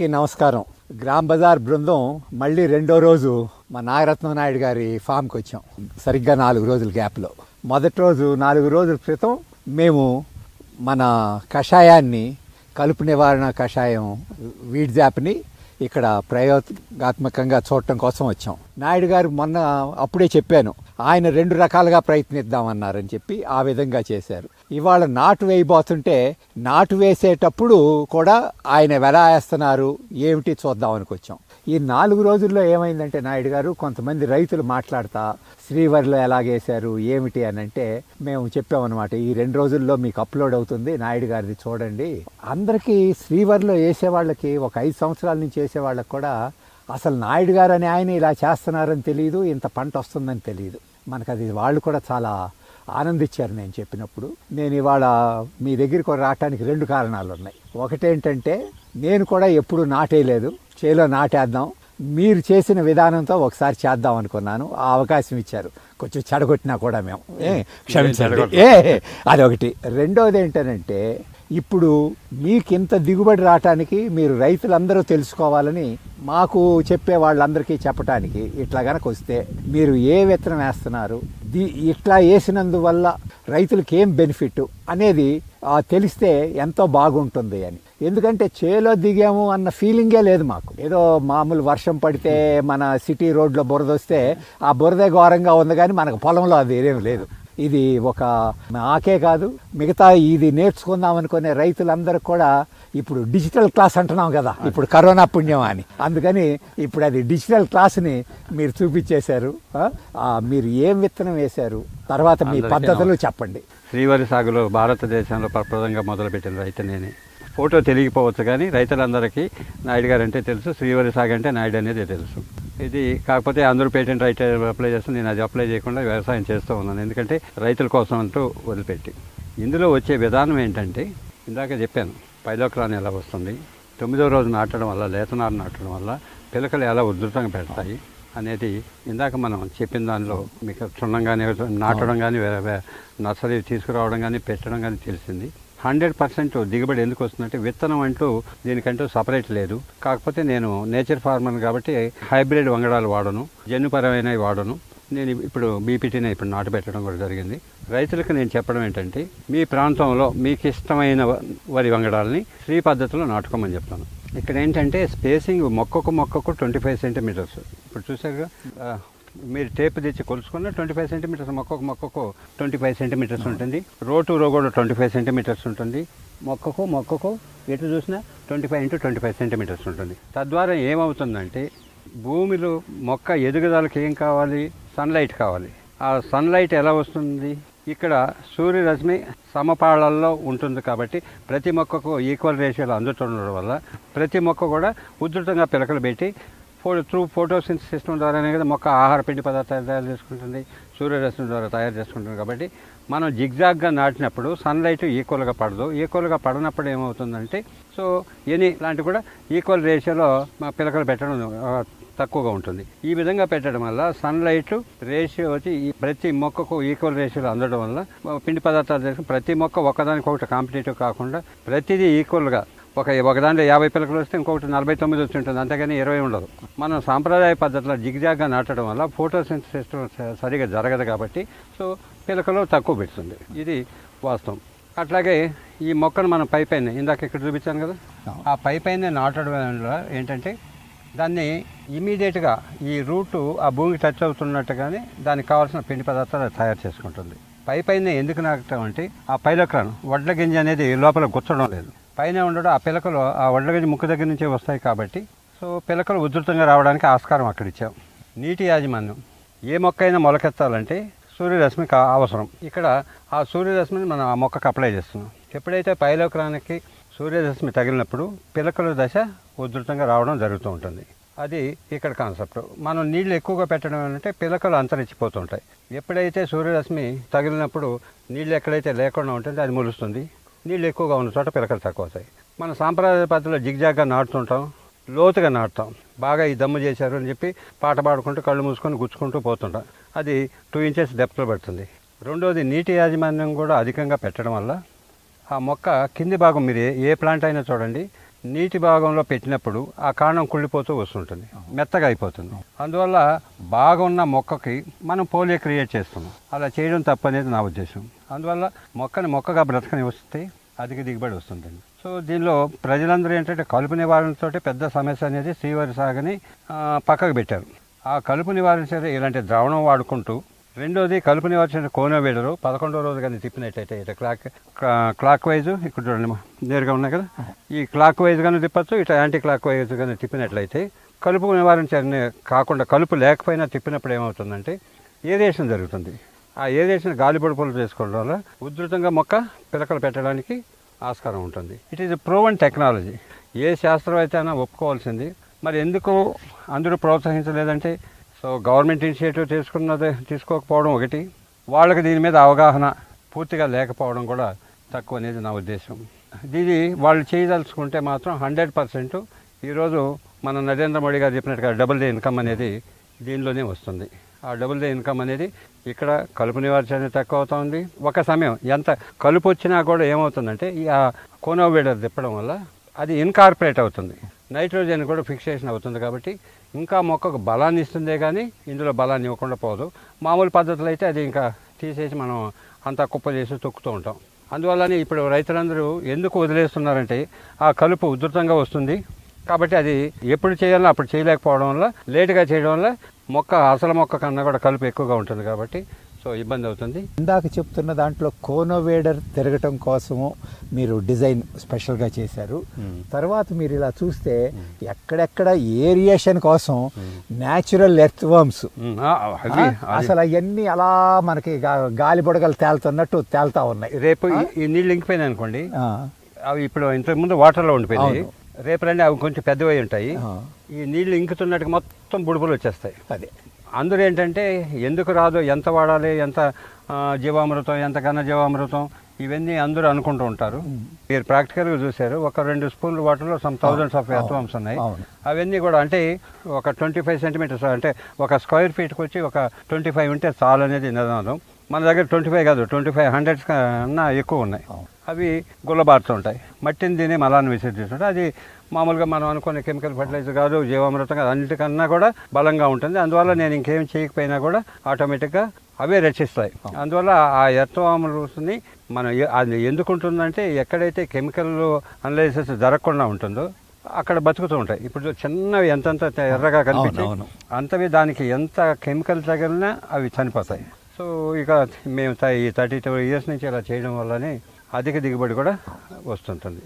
అందరికీ నమస్కారం గ్రామ్ బజార్ బృందం మళ్ళీ రెండో రోజు మా నాగరత్నం నాయుడు గారి ఫామ్కి వచ్చాం సరిగ్గా నాలుగు రోజుల గ్యాప్లో మొదటి రోజు నాలుగు రోజుల క్రితం మేము మన కషాయాన్ని కలుపు నివారణ కషాయం వీడ్ జాప్ని ఇక్కడ ప్రయోగాత్మకంగా చూడటం కోసం వచ్చాం నాయుడు గారు మొన్న అప్పుడే చెప్పాను ఆయన రెండు రకాలుగా ప్రయత్నిద్దామన్నారని చెప్పి ఆ విధంగా చేశారు ఇవాళ నాటు వేయబోతుంటే నాటు వేసేటప్పుడు కూడా ఆయన ఎలా వేస్తున్నారు ఏమిటి చూద్దాం అనుకొచ్చాం ఈ నాలుగు రోజుల్లో ఏమైందంటే నాయుడు గారు కొంతమంది రైతులు మాట్లాడతా శ్రీవరిలో ఎలాగేశారు ఏమిటి అని అంటే మేము చెప్పామన్నమాట ఈ రెండు రోజుల్లో మీకు అప్లోడ్ అవుతుంది నాయుడు గారిది చూడండి అందరికీ శ్రీవరిలో వేసే వాళ్ళకి ఒక ఐదు సంవత్సరాల నుంచి వేసే వాళ్ళకి కూడా అసలు నాయుడు గారు అని ఆయన ఇలా చేస్తున్నారని తెలియదు ఇంత పంట వస్తుందని తెలియదు మనకు అది వాళ్ళు కూడా చాలా ఆనందించారు నేను చెప్పినప్పుడు నేను ఇవాళ మీ దగ్గరికి రావటానికి రెండు కారణాలు ఉన్నాయి ఒకటేంటంటే నేను కూడా ఎప్పుడు నాటేయలేదు చేలో నాటేద్దాం మీరు చేసిన విధానంతో ఒకసారి చేద్దాం అనుకున్నాను ఆ అవకాశం ఇచ్చారు కొంచెం చెడగొట్టినా కూడా మేము ఏ, క్షమించండి ఏ అదొకటి రెండోది ఏంటనంటే ఇప్పుడు మీకు ఇంత దిగుబడి రావటానికి మీరు రైతులందరూ తెలుసుకోవాలని మాకు చెప్పే వాళ్ళందరికీ చెప్పటానికి ఇట్లా గనక వస్తే మీరు ఏ విత్తనం వేస్తున్నారు ది ఇట్లా వేసినందువల్ల రైతులకి ఏం బెనిఫిట్ అనేది ఆ, తెలిస్తే ఎంతో బాగుంటుంది అని ఎందుకంటే చేలో దిగాము అన్న ఫీలింగే లేదు మాకు ఏదో మామూలు వర్షం పడితే మన సిటీ రోడ్లో బురద వస్తే ఆ బురదే ఘోరంగా ఉంది కానీ మనకు పొలంలో అది ఏం లేదు ఇది ఒక నాకే కాదు మిగతా ఇది నేర్చుకుందాం అనుకునే రైతులందరూ కూడా ఇప్పుడు డిజిటల్ క్లాస్ అంటున్నాం కదా ఇప్పుడు కరోనా పుణ్యం అని అందుకని ఇప్పుడు అది డిజిటల్ క్లాస్ని మీరు చూపించేశారు ఆ? ఆ, మీరు ఏం విత్తనం వేశారు తర్వాత మీ అందరికీ పద్ధతులు చెప్పండి శ్రీవరి సాగులో భారతదేశంలో ప్రప్రదంగా మొదలుపెట్టిన రైతు నేనే ఫోటో తెలియకపోవచ్చు కానీ రైతులందరికీ నాయుడు గారు అంటే తెలుసు శ్రీవరి సాగు అంటే నాయుడు అనేది తెలుసు ఇది కాకపోతే అందరూ పేటెంట్ రైట్ అప్లై చేస్తే నేను అది అప్లై చేయకుండా వ్యవసాయం చేస్తూ ఉన్నాను ఎందుకంటే రైతుల కోసం అంటూ వదిలిపెట్టి ఇందులో వచ్చే విధానం ఏంటంటే ఇందాక చెప్పాను పైలోక్రాన్ ఎలా వస్తుంది తొమ్మిదో రోజు నాటడం వల్ల లేతనారు నాటడం వల్ల పిలకలు ఎలా ఉధృతంగా పెడతాయి అనేది ఇందాక మనం చెప్పిన దానిలో మీకు చున్నం కానీ నాటడం కానీ నర్సరీ తీసుకురావడం కానీ పెట్టడం కానీ తెలిసింది హండ్రెడ్ పర్సెంట్ దిగుబడి ఎందుకు వస్తుందంటే విత్తనం అంటూ దీనికంటూ సపరేట్ లేదు కాకపోతే నేను నేచర్ ఫార్మర్ కాబట్టి హైబ్రిడ్ వంగడాలు వాడను జన్యుపరమైనవి వాడను నేను ఇప్పుడు బీపీటీని ఇప్పుడు నాటు పెట్టడం కూడా జరిగింది రైతులకు నేను చెప్పడం ఏంటంటే మీ ప్రాంతంలో మీకు ఇష్టమైన వ- వరి వంగడాలని శ్రీ పద్ధతిలో నాటుకోమని చెప్తాను ఇక్కడ ఏంటంటే స్పేసింగ్ మొక్కకు మొక్కకు ట్వంటీ ఫైవ్ సెంటీమీటర్స్ ఇప్పుడు చూసారుగా ఆ, మీరు టేప్ తెచ్చి కొలుసుకున్న ట్వంటీ ఫైవ్ సెంటీమీటర్స్ మొక్కకు మొక్కకు ట్వంటీ ఫైవ్ సెంటీమీటర్స్ ఉంటుంది రో టు రో కూడా ట్వంటీ ఫైవ్ సెంటీమీటర్స్ ఉంటుంది మొక్కకు మొక్కకు ఎటు చూసినా twenty five into twenty five centimetres ఉంటుంది తద్వారా ఏమవుతుందంటే భూమిలో మొక్క ఎదుగుదలకి ఏం కావాలి సన్లైట్ కావాలి ఆ సన్లైట్ ఎలా వస్తుంది ఇక్కడ సూర్యరశ్మి సమపాళల్లో ఉంటుంది కాబట్టి ప్రతి మొక్కకు ఈక్వల్ రేషియోలో అందుతుండడం వల్ల ప్రతి మొక్క కూడా ఉధృతంగా పిలకలు పెట్టి ఫో త్రూ ఫోటోసిన్థసిస్ సిస్టమ్ ద్వారానే కదా మొక్క ఆహార పిండి పదార్థాలు తయారు చేసుకుంటుంది సూర్యరశ్మి ద్వారా తయారు చేసుకుంటుంది కాబట్టి మనం జిగ్జాగ్గా నాటినప్పుడు సన్లైట్ ఈక్వల్గా పడదు ఈక్వల్గా పడనప్పుడు ఏమవుతుందంటే సో ఎనీ లాంటి కూడా ఈక్వల్ రేషియోలో మా పిలకలు పెట్టడం ఆ, తక్కువగా ఉంటుంది ఈ విధంగా పెట్టడం వల్ల సన్లైట్ రేషియో వచ్చి ఈ ప్రతి మొక్కకు ఈక్వల్ రేషియోలో అందడం వల్ల ఆ, పిండి పదార్థాలు చేసుకుని ప్రతి మొక్క ఒకదానికొకటి కాంపిటేటివ్ కాకుండా ప్రతిదీ ఈక్వల్గా ఒక ఒకదాంట్లో యాభై పిలకలు వస్తే ఇంకొకటి నలభై తొమ్మిది వచ్చి ఉంటుంది అంతేగాని ఇరవై ఉండదు మనం సాంప్రదాయ పద్ధతిలో జిగ్జాగ్గా నాటడం వల్ల ఫోటోసింథసిస్ సరిగా జరగదు కాబట్టి సో పిలకలు తక్కువ పెడుతుంది ఇది వాస్తవం అట్లాగే ఈ మొక్కను మనం పై పైన ఇందాక ఇక్కడ చూపించాను కదా ఆ పై పైన నాటడం వల్ల ఏంటంటే దాన్ని ఇమీడియట్గా ఈ రూటు ఆ భూమికి టచ్ అవుతున్నట్టుగానే దానికి కావాల్సిన పిండి పదార్థాలు అది తయారు చేసుకుంటుంది పై పైన ఎందుకు నాటడం అంటే ఆ పైలక్రాన్ వడ్ల గింజ అనేది లోపల గుచ్చడం లేదు పైన ఉండడం ఆ పిలకలు ఆ వడ్ల గింజ ముక్కు దగ్గర నుంచే వస్తాయి కాబట్టి సో పిలకలు ఉధృతంగా రావడానికి ఆస్కారం అక్కడ ఇచ్చాం నీటి యాజమాన్యం ఏ మొక్క అయినా మొలకెత్తాలంటే సూర్యరశ్మి కా- అవసరం ఇక్కడ ఆ సూర్యరశ్మిని మనం ఆ మొక్కకు అప్లై చేస్తున్నాం ఎప్పుడైతే పైలోక్రానికి సూర్యరశ్మి తగిలినప్పుడు పిలకల దశ ఉధృతంగా రావడం జరుగుతూ ఉంటుంది అది ఇక్కడ కాన్సెప్ట్ మనం నీళ్లు ఎక్కువగా పెట్టడం అంటే పిలకలు అంతరించిపోతుంటాయి ఎప్పుడైతే సూర్యరశ్మి తగిలినప్పుడు నీళ్ళు ఎక్కడైతే లేకుండా ఉంటుందో అది ములుస్తుంది నీళ్ళు ఎక్కువగా ఉన్న చోట పిలకలు తక్కువ అవుతాయి మన సాంప్రదాయ పద్ధతిలో జిగ్జాగ్గా నాటుతుంటాం లోతుగా నాటుతాం బాగా ఈ దమ్ము చేశారు అని చెప్పి పాట పాడుకుంటూ కళ్ళు మూసుకొని గుచ్చుకుంటూ పోతుంటాం అది టూ ఇంచెస్ డెప్త్లో పడుతుంది రెండోది నీటి యాజమాన్యం కూడా అధికంగా పెట్టడం వల్ల ఆ మొక్క కింది భాగం మీరు ఏ- ఏ ప్లాంట్ అయినా చూడండి నీటి భాగంలో పెట్టినప్పుడు ఆ కాండం కుళ్ళిపోతూ వస్తుంటుంది మెత్తగా అయిపోతుంది అందువల్ల బాగున్న మొక్కకి మనం పోలియో క్రియేట్ చేస్తున్నాం అలా చేయడం తప్పనేది నా ఉద్దేశం అందువల్ల మొక్కని మొక్కగా బ్రతకని వస్తే అధిక దిగుబడి వస్తుందండి సో దీనిలో ప్రజలందరూ ఏంటంటే కలుపు నివారణతో పెద్ద సమస్య అనేది శ్రీవారి సాగుని ఆ, పక్కకు పెట్టారు ఆ కలుపు నివారించే ఇలాంటి ద్రావణం వాడుకుంటూ రెండోది కలుపు నివారించిన కోనోవేడరు పదకొండో రోజు కానీ తిప్పినట్టయితే ఇట్లా క్లాక్ క్లా- క్లాక్ వైజ్ ఇక్కడ చూడండి మా నేరుగా ఉన్నాయి కదా ఈ క్లాక్ వైజ్ కానీ తిప్పచ్చు ఇట్లా యాంటీ క్లాక్ వైజ్ కానీ తిప్పినట్లయితే కలుపు నివారించే కాకుండా కలుపు లేకపోయినా తిప్పినప్పుడు ఏమవుతుందంటే ఏరియేషన్ జరుగుతుంది ఆ ఏరియేషన్ గాలి బొడుపులు చేసుకోవడం వల్ల ఉధృతంగా మొక్క పిలకలు పెట్టడానికి ఆస్కారం ఉంటుంది ఇట్ ఈజ్ ప్రూవన్ టెక్నాలజీ ఏ శాస్త్రవేత్త అయినా ఒప్పుకోవాల్సింది మరి ఎందుకు అందరూ ప్రోత్సహించలేదంటే సో గవర్నమెంట్ ఇనిషియేటివ్ తీసుకున్నది తీసుకోకపోవడం ఒకటి వాళ్ళకి దీని మీద అవగాహన పూర్తిగా లేకపోవడం కూడా తక్కువ అనేది నా ఉద్దేశం ఇది వాళ్ళు చేయదలుచుకుంటే మాత్రం హండ్రెడ్ పర్సెంట్ ఈరోజు మన నరేంద్ర మోడీ గారు చెప్పినట్టుగా డబుల్ డే ఇన్కమ్ అనేది దీనిలోనే వస్తుంది ఆ డబుల్ డే ఇన్కమ్ అనేది ఇక్కడ కలుపు నివారణ అనేది తక్కువ అవుతుంది ఒక సమయం ఎంత కలుపు వచ్చినా కూడా ఏమవుతుందంటే ఈ ఆ కోనోవేడర్ తిప్పడం వల్ల అది ఇన్కార్పొరేట్ అవుతుంది నైట్రోజన్ కూడా ఫిక్సేషన్ అవుతుంది కాబట్టి ఇంకా మొక్కకు బలాన్ని ఇస్తుందే కానీ ఇందులో బలాన్ని ఇవ్వకుండా పోదు మామూలు పద్ధతులు అయితే అది ఇంకా తీసేసి మనం అంతా కుప్ప చేసి తొక్కుతూ ఉంటాం అందువల్లనే ఇప్పుడు రైతులందరూ ఎందుకు వదిలేస్తున్నారంటే ఆ కలుపు ఉధృతంగా వస్తుంది కాబట్టి అది ఎప్పుడు చేయాలో అప్పుడు చేయలేకపోవడం వల్ల లేటుగా చేయడం వల్ల మొక్క అసలు మొక్క కన్నా కూడా కలుపు ఎక్కువగా ఉంటుంది కాబట్టి సో ఇబ్బంది అవుతుంది ఇందాక చెప్తున్న దాంట్లో కోనోవేడర్ తిరగటం కోసము మీరు డిజైన్ స్పెషల్గా చేశారు తర్వాత మీరు ఇలా చూస్తే ఎక్కడెక్కడ ఏరియేషన్ కోసం న్యాచురల్ ఎర్త్ వర్మ్స్ ఉమ్, ఆ, అవి అది అసలు అవన్నీ అలా మనకి గా- గాలి బుడగలు తేలుతున్నట్టు తేలుతా ఉన్నాయి రేపు ఈ- ఈ నీళ్ళు ఇంకిపోయినాయి అనుకోండి ఆ, అవి ఇప్పుడు ఇంతకుముందు వాటర్లో ఉండిపోయినాయి అవును. రేపు రండి అవి కొంచెం పెద్దవై ఉంటాయి ఆ. ఈ నీళ్లు ఇంకుతున్నట్టుగా మొత్తం బుడుపులు వచ్చేస్తాయి అదే అందరూ ఏంటంటే ఎందుకు రాదు ఎంత వాడాలి ఎంత ఆ, జీవామృతం ఎంత ఘన జీవామృతం ఇవన్నీ అందరూ అనుకుంటూ ఉంటారు మీరు ప్రాక్టికల్గా చూశారు ఒక రెండు స్పూన్లు వాటర్లో సమ్ థౌజండ్స్ ఆఫ్ ఎర్త్వామ్స్ ఉన్నాయి అవును. అవన్నీ కూడా అంటే ఒక ట్వంటీ ఫైవ్ సెంటీమీటర్స్ అంటే ఒక స్క్వేర్ ఫీట్కి వచ్చి ఒక ట్వంటీ ఫైవ్ ఉంటే చాలు అనేది నిదానం మన దగ్గర ట్వంటీ ఫైవ్ కాదు ట్వంటీ ఫైవ్ హండ్రెడ్స్ కన్నా ఎక్కువ ఉన్నాయి అవును. అవి గుల్లబారుతూ ఉంటాయి మట్టిని తిని మలాన్ని విసర్జిస్తుంటాయి అది మామూలుగా మనం అనుకునే కెమికల్ ఫర్టిలైజర్ కాదు జీవామృతం కాదు అన్నిటికన్నా కూడా బలంగా ఉంటుంది అందువల్ల నేను ఇంకేం చేయకపోయినా కూడా ఆటోమేటిక్గా అవే రక్షిస్తాయి అందువల్ల ఆ ఎర్త్వాములని మనం ఎ- అది ఎందుకు ఉంటుందంటే ఎక్కడైతే కెమికల్ అనలైసిస్ జరగకుండా ఉంటుందో అక్కడ బతుకుతూ ఉంటాయి ఇప్పుడు చిన్నవి ఎంతంత ఎర్రగా కనిపించి అవును. అంతవి దానికి ఎంత కెమికల్ తగిలినా అవి చనిపోతాయి సో ఇక మేము త- ఈ థర్టీ టూ ఇయర్స్ నుంచి ఇలా చేయడం వల్లనే అధిక దిగుబడి కూడా వస్తుంటుంది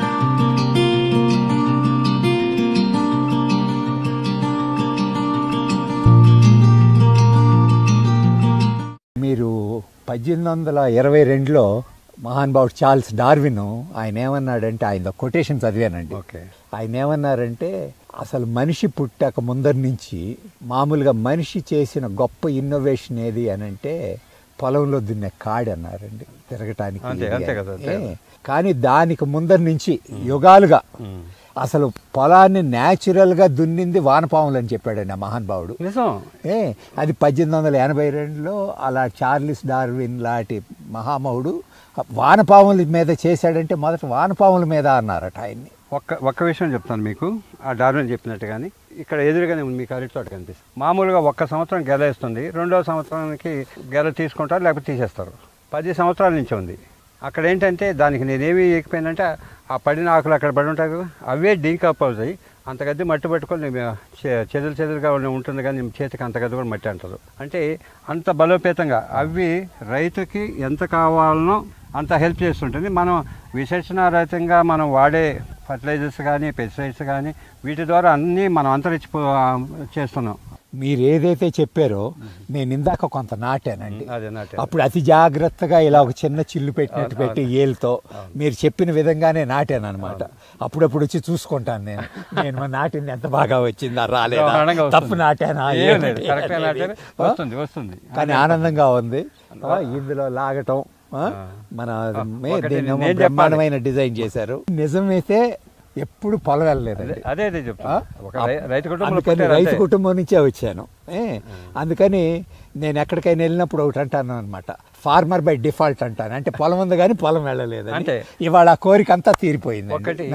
మీరు పద్దెనిమిది వందల ఇరవై రెండులో మహానుభావుడు చార్ల్స్ డార్విన్ ఆయన ఏమన్నాడంటే ఆయన కొటేషన్ చదివానండి ఓకే ఆయన ఏమన్నారంటే అసలు మనిషి పుట్టాక ముందరి నుంచి మామూలుగా మనిషి చేసిన గొప్ప ఇన్నోవేషన్ ఏది అని అంటే పొలంలో దున్నే కాడి అన్నారండి తిరగటానికి అంతే, ఇది అంతే అని. కదా, అంతే ఏ, కానీ దానికి ముందరి నుంచి యుగాలుగా అసలు పొలాన్ని న్యాచురల్ గా దున్నింది వానపాములు అని చెప్పాడండి ఆ మహానుభావుడు నిజం ఏ అది పద్దెనిమిది వందల ఎనభై రెండులో అలా చార్లిస్ డార్విన్ లాంటి మహామహుడు వానపాముల మీద చేశాడంటే మొదట వానపాముల మీద అన్నారట ఆయన్ని ఒక్క ఒక్క విషయం చెప్తాను మీకు ఆ డార్విన్ చెప్పినట్టు కానీ ఇక్కడ ఎదురుగానే ఉంది మీకు అరటి తోట కనిపిస్తుంది మామూలుగా ఒక్క సంవత్సరం గెల వేస్తుంది రెండో సంవత్సరానికి గెల తీసుకుంటారు లేకపోతే తీసేస్తారు పది సంవత్సరాల నుంచి ఉంది అక్కడ ఏంటంటే దానికి నేనేమి ఎక్కిపోయిందంటే ఆ పడిన ఆకులు అక్కడ పడి ఉంటాయి కదా అవే డీకంపోజ్ అయ్యి అంత గడ్డి మట్టి పట్టుకొని చె- చెదురు చెదురుగా ఉన్న- ఉంటుంది కానీ చేతికి అంత గడ్డి కూడా మట్టి అంటారు అంటే అంత బలోపేతంగా అవి రైతుకి ఎంత కావాలనో అంత హెల్ప్ చేస్తుంటుంది మనం విశేషణరహితంగా మనం వాడే ఫర్టిలైజర్స్ కానీ పెస్టిసైడ్స్ కానీ వీటి ద్వారా అన్నీ మనం అంతరించి చేస్తున్నాం మీరు ఏదైతే చెప్పారో నేను ఇందాక కొంత నాటానండి అదే నాటే అప్పుడు అతి జాగ్రత్తగా ఇలా ఒక చిన్న చిల్లు పెట్టినట్టు పెట్టి ఏలుతో మీరు చెప్పిన విధంగానే నాటాను అనమాట అప్పుడప్పుడు వచ్చి చూసుకుంటాను నేను నేను మా నాటింది ఎంత బాగా వచ్చిందా రాలేదా బ్రహ్మాండంగా వస్తుంది. తప్పు నాటానా ఏం ఏమిటి లేదు కరెక్ట్గా నాటారు అనేది. వస్తుంది వస్తుంది కానీ ఆనందంగా ఉంది ఆ, ఇందులో లాగటం ఆ, ఆ. మన ఆ, మే- ఒకటి దీన్నేమో నేను చెప్పాలి. బ్రహ్మాండమైన డిజైన్ చేశారు నిజమైతే ఎప్పుడు పొలం వెళ్ళలేదండి అదే అదే చెప్తున్నా ఆ? ఒక రై- రైతు కుటుంబంలో అందుకని పుట్టారు రైతు అంతే. కుటుంబం నుంచే వచ్చాను ఏ అందుకని నేను ఎక్కడికైనా వెళ్ళినప్పుడు ఒకటి అంటాను అనమాట ఫార్మర్ బై డిఫాల్ట్ అంటాను అంటే పొలం ఉంది కానీ పొలం వెళ్ళలేదు అంతే. ఇవాళ ఆ కోరిక అంతా తీరిపోయింది ఒకటి నాకు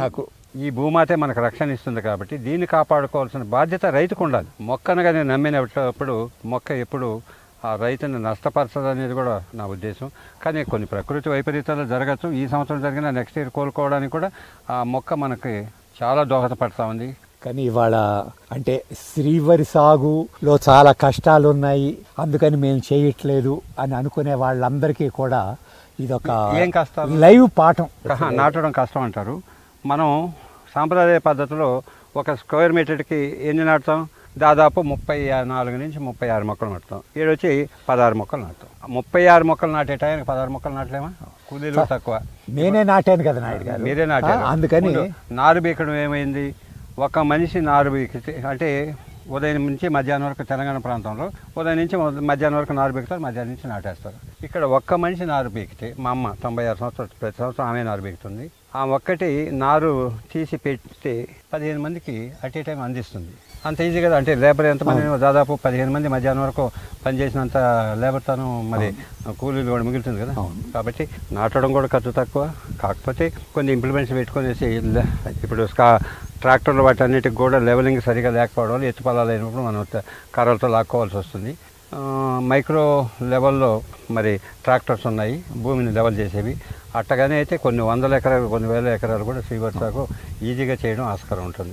ఈ భూమాతే మనకు రక్షణ ఇస్తుంది కాబట్టి దీన్ని కాపాడుకోవాల్సిన బాధ్యత రైతుకు ఉండాలి మొక్కను కానీ నమ్మినప్పుడు మొక్క ఎప్పుడు ఆ రైతుని నష్టపరచదు అనేది కూడా నా ఉద్దేశం కానీ కొన్ని ప్రకృతి వైపరీత్యాలు జరగచ్చు ఈ సంవత్సరం జరిగిన నెక్స్ట్ ఇయర్ కోలుకోవడానికి కూడా ఆ మొక్క మనకి చాలా దోహదపడతా ఉంది కానీ ఇవాళ అంటే శ్రీవరి సాగులో చాలా కష్టాలు ఉన్నాయి అందుకని మేము చేయట్లేదు అని అనుకునే వాళ్ళందరికీ కూడా ఇదొక ఏం కష్టాలు? లైవ్ పాఠం కహ, నాటడం కష్టం అంటారు మనం సాంప్రదాయ పద్ధతిలో ఒక స్క్వేర్ మీటర్కి ఎన్ని నాటుతాం దాదాపు ముప్పై నాలుగు నుంచి ముప్పై ఆరు మొక్కలు నాటుతాం ఈడు వచ్చి పదహారు మొక్కలు నాటుతాం ముప్పై ఆరు మొక్కలు నాటే టైంకి పదహారు మొక్కలు నాటలేమా కూలీలు తక్కువ నేనే నాటాను కదా నాయుడు గారు మీరే నాటారు ఆ, అందుకని ముందు నారు బీకడం ఏమైంది ఒక మనిషి నారు బీకితే అంటే ఉదయం నుంచి మధ్యాహ్నం వరకు తెలంగాణ ప్రాంతంలో ఉదయం నుంచి మొద- మధ్యాహ్నం వరకు నారు బీకుతారు మధ్యాహ్నం నుంచి నాటేస్తారు ఇక్కడ ఒక్క మనిషి నారు బీకితే మా అమ్మ తొంభై ఆరు సంవత్సరాలు ప్రతి సంవత్సరం ఆమె నారు బీకుతుంది ఆ ఒక్కటి నారు తీసి పెడితే పదిహేను మందికి అట్ ఏ టైం అందిస్తుంది అంత ఈజీ కదా అంటే లేబర్ ఎంతమంది దాదాపు పదిహేను మంది మధ్యాహ్నం వరకు పనిచేసినంత లేబర్ తను మరి కూలీలు కూడా మిగులుతుంది కదా కాబట్టి నాటడం కూడా ఖర్చు తక్కువ కాకపోతే కొన్ని ఇంప్లిమెంట్స్ పెట్టుకునేసి లే- ఇప్పుడు స్కా ట్రాక్టర్లు వాటి అన్నిటికి కూడా లెవెలింగ్ సరిగా లేకపోవడం వల్ల ఎత్తు పొలాలు అయినప్పుడు మనం త- కర్రలతో లాక్కోవాల్సి వస్తుంది ఆ, మైక్రో లెవెల్లో మరి ట్రాక్టర్స్ ఉన్నాయి భూమిని లెవెల్ చేసేవి అట్టగానే అయితే కొన్ని వందల ఎకరాలు కొన్ని వేల ఎకరాలు కూడా శ్రీవర్ సాగు ఈజీగా చేయడం ఆస్కారం ఉంటుంది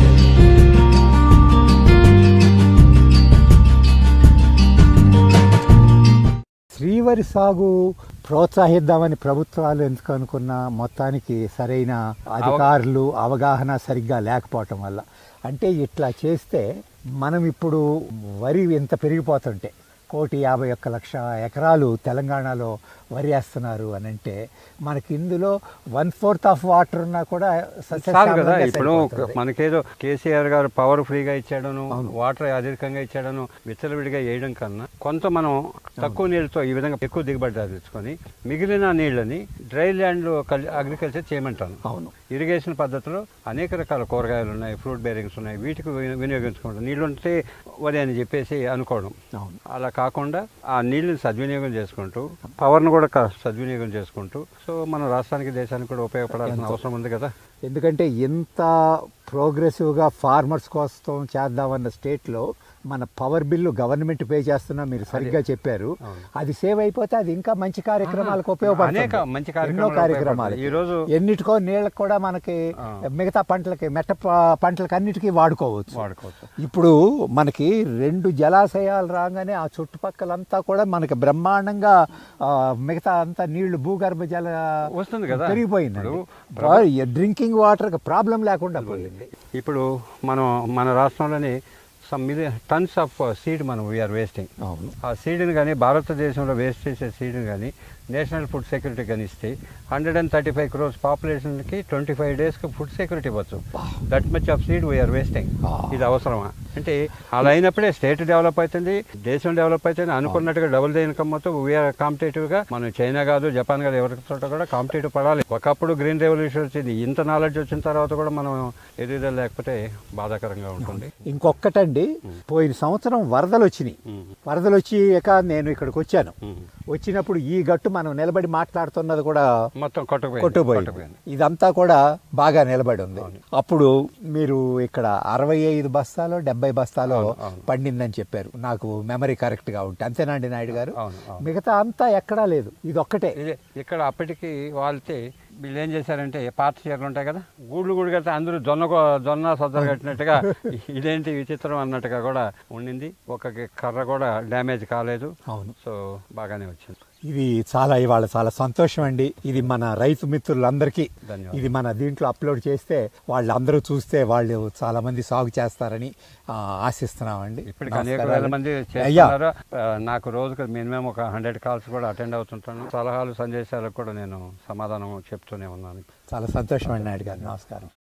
శ్రీవరి సాగు ప్రోత్సహిద్దామని ప్రభుత్వాలు ఎందుకు అనుకున్న మొత్తానికి సరైన అధికారులు అవగాహన సరిగ్గా లేకపోవటం వల్ల అంటే ఇట్లా చేస్తే మనం ఇప్పుడు వరి ఎంత పెరిగిపోతుంటే కోటి యాభై ఒక్క లక్ష ఎకరాలు తెలంగాణలో వరి వేస్తున్నారు అని అంటే మనకి ఇందులో వన్ ఫోర్త్ ఆఫ్ వాటర్ ఉన్నా కూడా చాలు కదా సస్యశ్యామలంగా ఇప్పుడు సరిపోతుంది. మనకేదో కేసీఆర్ గారు పవర్ ఫ్రీగా ఇచ్చాడను వాటర్ అధికంగా ఇచ్చాడను విచ్చలవిడిగా వేయడం కన్నా కొంత మనం తక్కువ నీళ్ళతో ఈ విధంగా ఎక్కువ దిగుబడి తెచ్చుకొని మిగిలిన నీళ్ళని డ్రై ల్యాండ్ అగ్రికల్చర్ చేయమంటాను అవును ఇరిగేషన్ పద్ధతిలో అనేక రకాల కూరగాయలు ఉన్నాయి ఫ్రూట్ బేరింగ్స్ ఉన్నాయి వీటికి విని- వినియోగించుకోవడం నీళ్ళు ఉంటే వరి అని చెప్పేసి అనుకోవడం అవును అలా కాకుండా ఆ నీళ్ళని సద్వినియోగం చేసుకుంటూ పవర్ను కూడా కా- సద్వినియోగం చేసుకుంటూ సో మన రాష్ట్రానికి దేశానికి కూడా ఉపయోగపడాల్సిన అవసరం ఉంది కదా ఎందుకంటే ఎంత ప్రోగ్రెసివ్గా ఫార్మర్స్ కోసం చేద్దామన్న స్టేట్లో మన పవర్ బిల్లు గవర్నమెంట్ పే చేస్తున్నా మీరు సరిగ్గా చెప్పారు అవును. అది సేవ్ అయిపోతే అది ఇంకా మంచి కార్యక్రమాలకు ఉపయోగపడుతుంది అనేక మంచి ఎన్నో కార్యక్రమాలు కార్యక్రమాలు ఉపయోగపడతాయి. ఈ రోజు ఎన్నిటికో నీళ్ళకి కూడా మనకి ఆ. మిగతా పంటలకి మెట్ట ప- పంటలకి అన్నిటికీ వాడుకోవచ్చు వాడుకోవచ్చు ఇప్పుడు మనకి రెండు జలాశయాలు రాగానే ఆ చుట్టుపక్కలంతా కూడా మనకి బ్రహ్మాండంగా ఆ, మిగతా అంతా నీళ్లు భూగర్భ జల వస్తుంది కదా పెరిగిపోయింది ఇప్పుడు డ్రింకింగ్ వాటర్ ప్రాబ్లం లేకుండా పోయింది ఇప్పుడు మనం మన రాష్ట్రంలోని some million tons of seed మనం వీఆర్ వేస్టింగ్ అవును ఆ సీడ్ని కానీ భారతదేశంలో వేస్ట్ చేసే సీడ్ని కానీ నేషనల్ ఫుడ్ సెక్యూరిటీ కానీ ఇస్తే hundred and thirty five crores పాపులేషన్కి ట్వంటీ ఫైవ్ డేస్కి ఫుడ్ సెక్యూరిటీ ఇవ్వచ్చు that much of seed we are wasting Ah. ఇది అవసరమా అంటే అలా అయినప్పుడే స్టేట్ డెవలప్ అవుతుంది దేశం డెవలప్ అవుతుంది అనుకున్నట్టుగా డబుల్ ద ఇన్కమ్ మొత్తం వీఆర్ కాంపిటేటివ్గా మనం చైనా కాదు జపాన్ కాదు ఎవరికి చోట కూడా కాంపిటేటివ్ పడాలి ఒకప్పుడు గ్రీన్ రెవల్యూషన్ వచ్చింది ఇంత నాలెడ్జ్ వచ్చిన తర్వాత కూడా మనం ఎదుగుదల లేకపోతే బాధాకరంగా ఉంటుంది ఇంకొక్కటండి పోయిన సంవత్సరం వరదలు వచ్చినాయి మ్మ్. వరదలు వచ్చాక నేను ఇక్కడికి వచ్చాను మ్మ్. వచ్చినప్పుడు ఈ గట్టు మనం నిలబడి మాట్లాడుతున్నది కూడా మొత్తం కొట్టుకుపోయింది కొట్టుపోయింది ఇదంతా కూడా బాగా నిలబడి ఉంది అప్పుడు మీరు ఇక్కడ అరవై ఐదు బస్తాలో డెబ్బై బస్తాలో అవును, అవును. పండిందని చెప్పారు నాకు మెమరీ కరెక్ట్ గా ఉంటే అంతేనండి నాయుడు గారు అవును అవును మిగతా అంతా ఎక్కడా లేదు ఇది ఒక్కటే ఇదే ఇక్కడ అప్పటికి వాళ్తే వీళ్ళు ఏం చేశారంటే పాత చీరలు ఉంటాయి కదా గూళ్ళు గూడు కడితే అందరూ జొన్న కో- జొన్న సద్దలు కట్టినట్టుగా ఇదేంటి విచిత్రం అన్నట్టుగా కూడా ఉండింది ఒక కర్ర కూడా డ్యామేజ్ కాలేదు అవును సో బాగానే వచ్చింది ఇది చాలా ఇవాళ చాలా సంతోషం అండి ఇది మన రైతు మిత్రులందరికీ ధన్యవాదాలు. ఇది మన దీంట్లో అప్లోడ్ చేస్తే వాళ్ళందరూ చూస్తే వాళ్ళు చాలా మంది సాగు చేస్తారని ఆ, ఆశిస్తున్నామండి ఇప్పటికి అనేక నమస్కారాలు. వేల మంది అయ్యా చేస్తున్నారు ఆ, నాకు రోజుకు మినిమం ఒక హండ్రెడ్ కాల్స్ కూడా అటెండ్ అవుతుంటాను సలహాలు సందేశాలకు కూడా నేను సమాధానం చెప్తూనే ఉన్నాను చాలా సంతోషం అండి నాయుడు గారు నమస్కారం